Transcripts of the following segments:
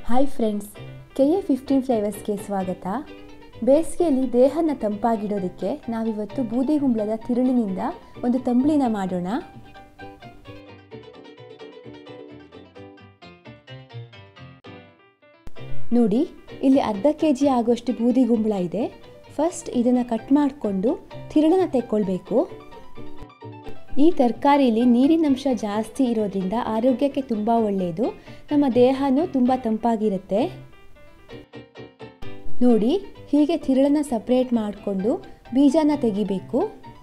hi friends K A fifteen ಫ್ಲೇವರ್ಸ್ಗೆ ಸ್ವಾಗತ ಬೇಸಿಗೆಯಲ್ಲಿ ದೇಹನ ತಂಪಾಗಿಡೋದಕ್ಕೆ ನಾವಿವತ್ತು ಬೂದಿಗುಂಬಳದ ತಿರುಳಿನಿಂದ ಒಂದು ತಂಬಳಿನ ಮಾಡೋಣ ನೋಡಿ ಇಲ್ಲಿ ಅರ್ಧ ಕೆ ಜಿ ಆಗೋಷ್ಟು ಬೂದಿಗುಂಬಳ ಇದೆ ಫಸ್ಟ್ ಇದನ್ನು ಕಟ್ ಮಾಡಿಕೊಂಡು ತಿರುಳನ್ನ ತೆಕ್ಕೊಳ್ಬೇಕು ಈ ತರಕಾರಿಲಿ ನೀರಿನಂಶ ಜಾಸ್ತಿ ಇರೋದ್ರಿಂದ ಆರೋಗ್ಯಕ್ಕೆ ತುಂಬ ಒಳ್ಳೆಯದು ನಮ್ಮ ದೇಹನೂ ತುಂಬ ತಂಪಾಗಿರುತ್ತೆ ನೋಡಿ ಹೀಗೆ ತಿರುಳನ್ನ ಸಪ್ರೇಟ್ ಮಾಡಿಕೊಂಡು ಬೀಜನ ತೆಗಿಬೇಕು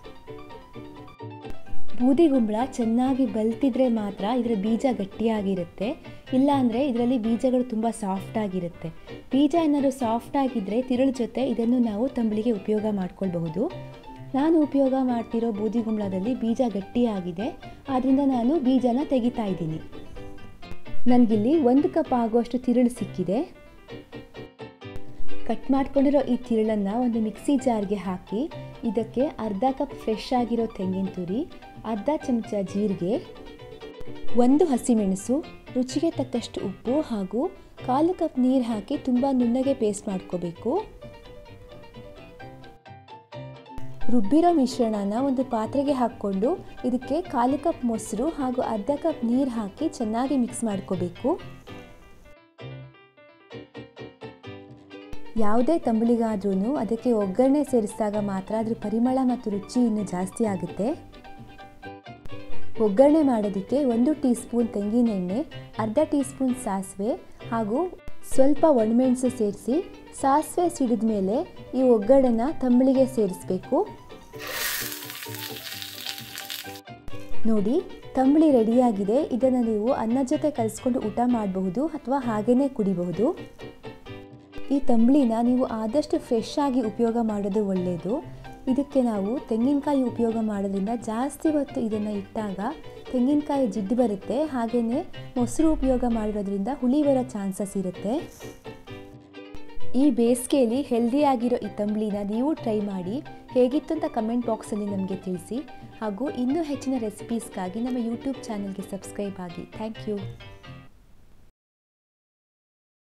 ಬೂದಿಗುಂಬಳ ಚೆನ್ನಾಗಿ ಬಲ್ತಿದ್ರೆ ಮಾತ್ರ ಇದರ ಬೀಜ ಗಟ್ಟಿಯಾಗಿರುತ್ತೆ ಇಲ್ಲಾಂದರೆ ಇದರಲ್ಲಿ ಬೀಜಗಳು ತುಂಬ ಸಾಫ್ಟ್ ಆಗಿರುತ್ತೆ ಬೀಜ ಏನಾದರೂ ಸಾಫ್ಟ್ ಆಗಿದ್ದರೆ ತಿರುಳು ಜೊತೆ ಇದನ್ನು ನಾವು ತಂಬಳಿಗೆ ಉಪಯೋಗ ಮಾಡ್ಕೊಳ್ಬಹುದು ನಾನು ಉಪಯೋಗ ಮಾಡ್ತಿರೋ ಬೂದಿಗುಂಬಳದಲ್ಲಿ ಬೀಜ ಗಟ್ಟಿಯಾಗಿದೆ ಆದ್ದರಿಂದ ನಾನು ಬೀಜನ ತೆಗಿತಾ ಇದ್ದೀನಿ ನನಗಿಲ್ಲಿ ಒಂದು ಕಪ್ ಆಗುವಷ್ಟು ತಿರುಳು ಸಿಕ್ಕಿದೆ ಕಟ್ ಮಾಡ್ಕೊಂಡಿರೋ ಈ ತಿರುಳನ್ನು ಒಂದು ಮಿಕ್ಸಿ ಜಾರ್ಗೆ ಹಾಕಿ ಇದಕ್ಕೆ ಅರ್ಧ ಕಪ್ ಫ್ರೆಶ್ ಆಗಿರೋ ತೆಂಗಿನ ತುರಿ ಅರ್ಧ ಚಮಚ ಜೀರಿಗೆ ಒಂದು ಹಸಿಮೆಣಸು ರುಚಿಗೆ ತಕ್ಕಷ್ಟು ಉಪ್ಪು ಹಾಗೂ ಕಾಲು ಕಪ್ ನೀರು ಹಾಕಿ ತುಂಬ ನುಣ್ಣಗೆ ಪೇಸ್ಟ್ ಮಾಡ್ಕೋಬೇಕು ರುಬ್ಬಿರೋ ಮಿಶ್ರಣನ ಒಂದು ಪಾತ್ರೆಗೆ ಹಾಕ್ಕೊಂಡು ಇದಕ್ಕೆ ಕಾಲು ಕಪ್ ಮೊಸರು ಹಾಗೂ ಅರ್ಧ ಕಪ್ ನೀರು ಹಾಕಿ ಚೆನ್ನಾಗಿ ಮಿಕ್ಸ್ ಮಾಡ್ಕೋಬೇಕು ಯಾವುದೇ ತಂಬಳಿಗಾದ್ರೂ ಅದಕ್ಕೆ ಒಗ್ಗರಣೆ ಸೇರಿಸಿದಾಗ ಮಾತ್ರ ಅದ್ರ ಪರಿಮಳ ಮತ್ತು ರುಚಿ ಇನ್ನೂ ಜಾಸ್ತಿ ಆಗುತ್ತೆ ಒಗ್ಗರಣೆ ಮಾಡೋದಕ್ಕೆ ಒಂದು ಟೀ ಸ್ಪೂನ್ ತೆಂಗಿನೆಣ್ಣೆ ಅರ್ಧ ಟೀ ಸ್ಪೂನ್ ಸಾಸಿವೆ ಹಾಗೂ ಸ್ವಲ್ಪ ಒಣಮೆಣಸು ಸೇರಿಸಿ ಸಾಸಿವೆ ಸಿಡಿದ ಮೇಲೆ ಈ ಒಗ್ಗರಣೆನ ತಂಬಳಿಗೆ ಸೇರಿಸಬೇಕು ನೋಡಿ ತಂಬಳಿ ರೆಡಿಯಾಗಿದೆ ಇದನ್ನು ನೀವು ಅನ್ನ ಜೊತೆ ಕಲಿಸ್ಕೊಂಡು ಊಟ ಮಾಡಬಹುದು ಅಥವಾ ಹಾಗೇ ಕುಡಿಬಹುದು ಈ ತಂಬಳಿನ ನೀವು ಆದಷ್ಟು ಫ್ರೆಶ್ ಆಗಿ ಉಪಯೋಗ ಮಾಡೋದು ಒಳ್ಳೆಯದು ಇದಕ್ಕೆ ನಾವು ತೆಂಗಿನಕಾಯಿ ಉಪಯೋಗ ಮಾಡೋದ್ರಿಂದ ಜಾಸ್ತಿ ಹೊತ್ತು ಇದನ್ನು ಇಟ್ಟಾಗ ತೆಂಗಿನಕಾಯಿ ಜಿಡ್ಡು ಬರುತ್ತೆ ಹಾಗೆಯೇ ಮೊಸರು ಉಪಯೋಗ ಮಾಡಿರೋದ್ರಿಂದ ಹುಳಿ ಬರೋ ಚಾನ್ಸಸ್ ಇರುತ್ತೆ ಈ ಬೇಸಿಗೆಯಲ್ಲಿ ಹೆಲ್ದಿಯಾಗಿರೋ ಈ ತಂಬಳಿನ ನೀವು ಟ್ರೈ ಮಾಡಿ ಹೇಗಿತ್ತು ಅಂತ ಕಮೆಂಟ್ ಬಾಕ್ಸಲ್ಲಿ ನಮಗೆ ತಿಳಿಸಿ ಹಾಗೂ ಇನ್ನೂ ಹೆಚ್ಚಿನ ರೆಸಿಪೀಸ್ಗಾಗಿ ನಮ್ಮ ಯೂಟ್ಯೂಬ್ ಚಾನಲ್ಗೆ ಸಬ್ಸ್ಕ್ರೈಬ್ ಆಗಿ ಥ್ಯಾಂಕ್ ಯು